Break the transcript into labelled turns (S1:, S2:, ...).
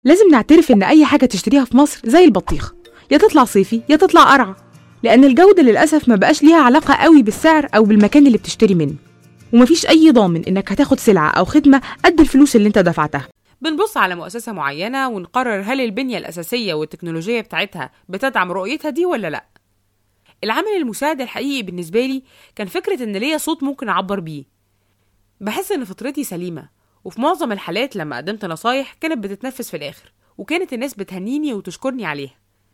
S1: لازم نعترف إن أي حاجة تشتريها في مصر زي البطيخ يا تطلع صيفي يا تطلع قرعة لأن الجودة للأسف ما بقاش ليها علاقة قوي بالسعر أو بالمكان اللي بتشتري منه ومفيش أي ضامن إنك هتاخد سلعة أو خدمة قد الفلوس اللي أنت دفعتها
S2: بنبص على مؤسسة معينة ونقرر هل البنية الأساسية والتكنولوجية بتاعتها بتدعم رؤيتها دي ولا لأ العامل المساعد الحقيقي بالنسبة لي كان فكرة إن ليا صوت ممكن أعبر بيه بحس إن فطرتي سليمة وفي معظم الحالات لما قدمت نصايح كانت بتتنفذ في الآخر وكانت الناس بتهنيني وتشكرني عليها